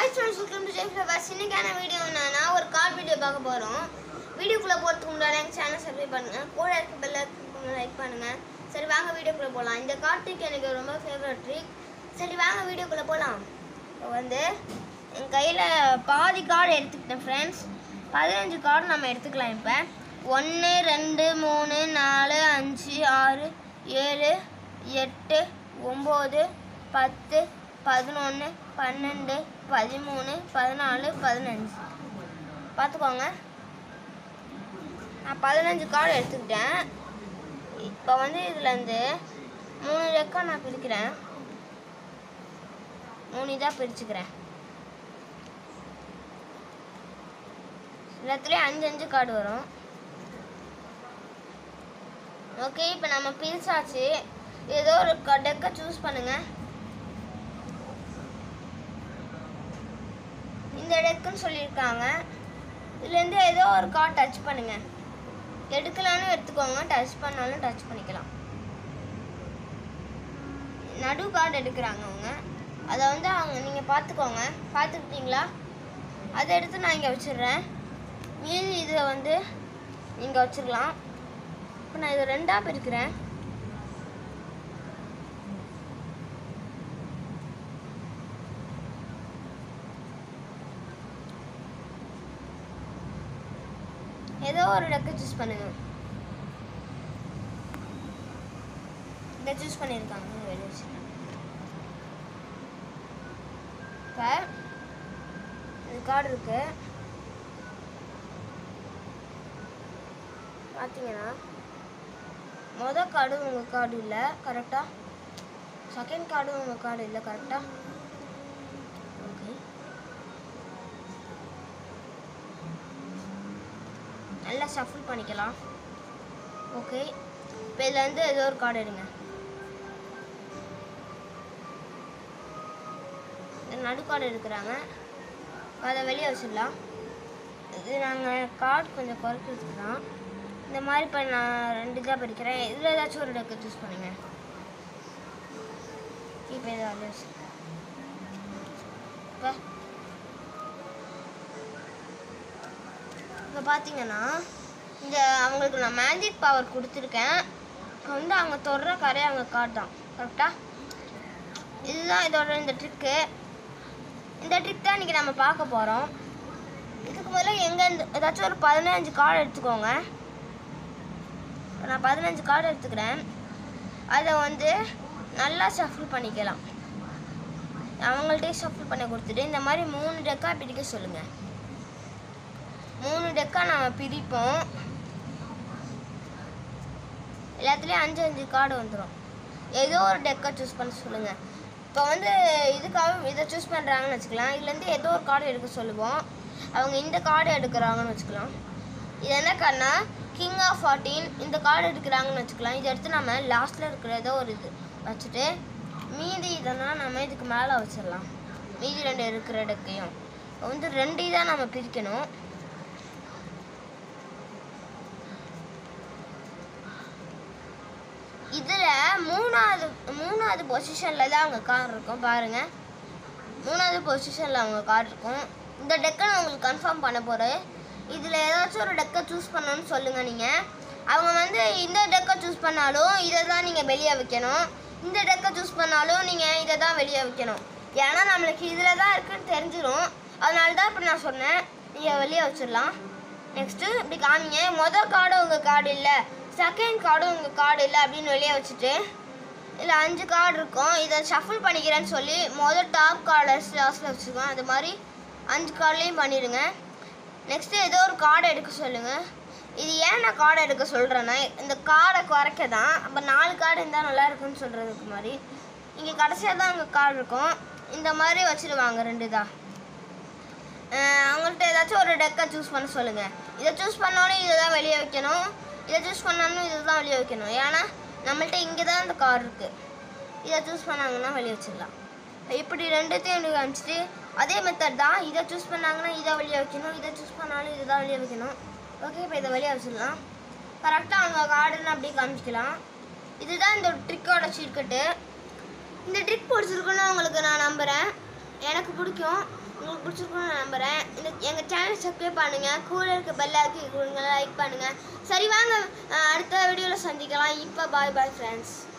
hi friends welcome to Jai flowers இன்னைக்கான video என்னன்னா ஒரு கார் வீடியோ பார்க்க போகிறோம் வீடியோக்குள்ளே போகிறதுக்கு முன்னாடி எங்கள் சேனல் சப்ஸ்கிரைப் பண்ணுங்கள் கூட இருக்க பெல்ல லைக் பண்ணுங்கள் சரி வாங்க வீடியோக்குள்ளே போகலாம் இந்த கார் ட்ரிக் எனக்கு ரொம்ப ஃபேவரட் ட்ரிக் சரி வாங்க வீடியோக்குள்ளே போகலாம் இப்போ வந்து என் கையில் பாதி கார்டு எடுத்துக்கிட்டேன் ஃப்ரெண்ட்ஸ் பதினஞ்சு கார்டு நம்ம எடுத்துக்கலாம் இப்போ ஒன்று ரெண்டு மூணு நாலு அஞ்சு ஆறு ஏழு எட்டு ஒம்பது பத்து பதினொன்று பன்னெண்டு பதிமூணு பதினாலு பதினஞ்சு பார்த்துக்கோங்க நான் பதினஞ்சு கார்டு எடுத்துக்கிட்டேன் இப்போ வந்து இதுலேருந்து மூணு ரெக்கா நான் பிரிக்கிறேன் மூணு இதாக பிரிச்சுக்கிறேன் எல்லாத்துலேயும் அஞ்சு அஞ்சு கார்டு வரும் ஓகே இப்போ நம்ம பிரிச்சாச்சு ஏதோ ஒரு டெக்கை சூஸ் பண்ணுங்க இந்த டெக்குன்னு சொல்லியிருக்காங்க இதுலேருந்து ஏதோ ஒரு கார்டு டச் பண்ணுங்க எடுக்கலான்னு எடுத்துக்கோங்க டச் பண்ணாலும் டச் பண்ணிக்கலாம் நடு கார்டு எடுக்கிறாங்க அவங்க அதை வந்து அவங்க நீங்கள் பார்த்துக்கோங்க பார்த்துக்கிட்டீங்களா அதை எடுத்து நான் இங்கே வச்சிடுறேன் மீதி இதை வந்து நீங்கள் வச்சிடலாம் இப்போ நான் இதை ரெண்டாக பிரிக்கிறேன் ஏதோ ஒரு டக்கு சூஸ் பண்ணுங்க இதை சூஸ் பண்ணியிருக்காங்க வெளியே வச்சுருக்கேன் இப்போ இது கார்டு இருக்கு பார்த்தீங்கன்னா மொதல் கார்டு உங்கள் கார்டு இல்லை கரெக்டாக செகண்ட் கார்டு உங்கள் கார்டு இல்லை கரெக்டாக ஓகே நல்லா ஷஃபிள் பண்ணிக்கலாம் ஓகே இப்போ இதில் வந்து ஏதோ ஒரு கார்டு எடுங்க இந்த நடு கார்டு எடுக்கிறாங்க அதை வெளியே வச்சிடலாம் இது நாங்கள் கார்டு கொஞ்சம் குறைக்கிறதுக்கு தான் இந்த மாதிரி இப்போ நான் ரெண்டு இதாக படிக்கிறேன் இதில் ஏதாச்சும் ஒரு டெக்கை சூஸ் பண்ணுங்க இப்போ இதை வெளியே வச்சு இப்போ இப்போ பார்த்தீங்கன்னா இந்த அவங்களுக்கு நான் மேஜிக் பவர் கொடுத்துருக்கேன் இப்போ வந்து அவங்க தொடுற கரை அவங்க காட்டான் கரெக்டாக இதுதான் இதோட இந்த ட்ரிக்கு இந்த ட்ரிக் தான் இன்றைக்கி நம்ம பார்க்க போகிறோம் இதுக்கு முதல்ல எங்கேருந்து ஏதாச்சும் ஒரு பதினஞ்சு கார்டு எடுத்துக்கோங்க இப்போ நான் பதினஞ்சு கார்டு எடுத்துக்கிறேன் அதை வந்து நல்லா ஷஃபிள் பண்ணிக்கலாம் அவங்கள்ட்டே ஷஃபிள் பண்ணி கொடுத்துட்டு இந்த மாதிரி மூணு டெக்காக பிரிக்க சொல்லுங்கள் மூணு டெக்கா நம்ம பிரிப்போம் எல்லாத்துலேயும் அஞ்சு அஞ்சு கார்டு வந்துடும் ஏதோ ஒரு டெக்கை சூஸ் பண்ண சொல்லுங்கள் இப்போ வந்து இதுக்காக இதை சூஸ் பண்ணுறாங்கன்னு வச்சுக்கலாம் இதுலேருந்து ஏதோ ஒரு கார்டு எடுக்க சொல்லுவோம் அவங்க இந்த கார்டு எடுக்கிறாங்கன்னு வச்சுக்கலாம் இது என்ன கார்டுனா கிங் ஆஃப் ஃபார்ட்டீன் இந்த கார்டு எடுக்கிறாங்கன்னு வச்சுக்கலாம் இதை எடுத்து நம்ம லாஸ்ட்டில் இருக்கிற ஏதோ ஒரு இது வச்சுட்டு மீதி இதெல்லாம் நம்ம இதுக்கு மேலே வச்சிடலாம் மீதி ரெண்டு இருக்கிற டெக்கையும் இப்போ வந்து ரெண்டு இதாக நம்ம பிரிக்கணும் இதில் மூணாவது மூணாவது பொசிஷனில் தான் அவங்க கார் இருக்கும் பாருங்கள் மூணாவது பொசிஷனில் அவங்க கார் இருக்கும் இந்த டெக்கை நான் உங்களுக்கு கன்ஃபார்ம் பண்ண போகிறேன் இதில் ஏதாச்சும் ஒரு டெக்கை சூஸ் பண்ணணும்னு சொல்லுங்கள் நீங்கள் அவங்க வந்து இந்த டெக்கை சூஸ் பண்ணாலும் இதை தான் நீங்கள் வெளியே வைக்கணும் இந்த டெக்கை சூஸ் பண்ணாலும் நீங்கள் இதை தான் வெளியே வைக்கணும் ஏன்னா நம்மளுக்கு இதில் தான் இருக்குன்னு தெரிஞ்சிடும் அதனால தான் இப்போ நான் சொன்னேன் நீங்கள் வெளியே வச்சிடலாம் நெக்ஸ்ட்டு இப்படி காமிங்க மொதல் கார்டு உங்கள் கார்டு இல்லை செகண்ட் கார்டும் உங்கள் கார்டு இல்லை அப்படின்னு வெளியே வச்சுட்டு இதில் அஞ்சு கார்டு இருக்கும் இதை ஷஃபிள் பண்ணிக்கிறேன்னு சொல்லி மொதல் டாப் கார்டை லாஸ்ட்டில் வச்சுருக்கோம் அது மாதிரி அஞ்சு கார்ட்லேயும் பண்ணிடுங்க நெக்ஸ்ட்டு ஏதோ ஒரு கார்டை எடுக்க சொல்லுங்கள் இது ஏன் நான் கார்டை எடுக்க சொல்கிறேன்னா இந்த கார்டை குறைக்க தான் அப்போ நாலு கார்டு இருந்தால் நல்லா இருக்குன்னு சொல்கிறதுக்கு மாதிரி இங்கே கடைசியாக தான் அங்கே கார்டு இருக்கும் இந்த மாதிரி வச்சுடுவாங்க ரெண்டு தான் அவங்கள்ட்ட ஏதாச்சும் ஒரு டெக்கை சூஸ் பண்ண சொல்லுங்கள் இதை சூஸ் பண்ணோன்னே இதை தான் வெளியே வைக்கணும் இதை சூஸ் பண்ணாலும் இதை தான் வெளியே வைக்கணும் ஏன்னா நம்மள்ட்ட இங்கே தான் இந்த கார் இருக்குது இதை சூஸ் பண்ணாங்கன்னா வெளியே வச்சிடலாம் இப்படி ரெண்டுத்தையும் எனக்கு காமிச்சிட்டு அதே மெத்தட் தான் இதை சூஸ் பண்ணாங்கன்னா இதை வெளியே வைக்கணும் இதை சூஸ் பண்ணாலும் இதை தான் வெளியே வைக்கணும் ஓகே இப்போ இதை வெளியே வச்சிடலாம் கரெக்டாக அவங்க கார்டுன்னு அப்படியே காமிச்சிக்கலாம் இதுதான் இந்த ட்ரிக்கோட சீர்கட்டு இந்த ட்ரிக் பிடிச்சிருக்குன்னு உங்களுக்கு நான் நம்புகிறேன் எனக்கு பிடிக்கும் உங்களுக்கு பிடிச்சிருக்கும்னு நான் நம்புகிறேன் இந்த எங்கள் சேனல் சப்ஸ்கிரைப் பண்ணுங்கள் கூட இருக்க பெல் ஆக்கி கொடுங்க லைக் பண்ணுங்கள் சரி வாங்க அஹ் அடுத்த வீடியோவில் சந்திக்கலாம் இப்போ பாய் பாய் ஃப்ரெண்ட்ஸ்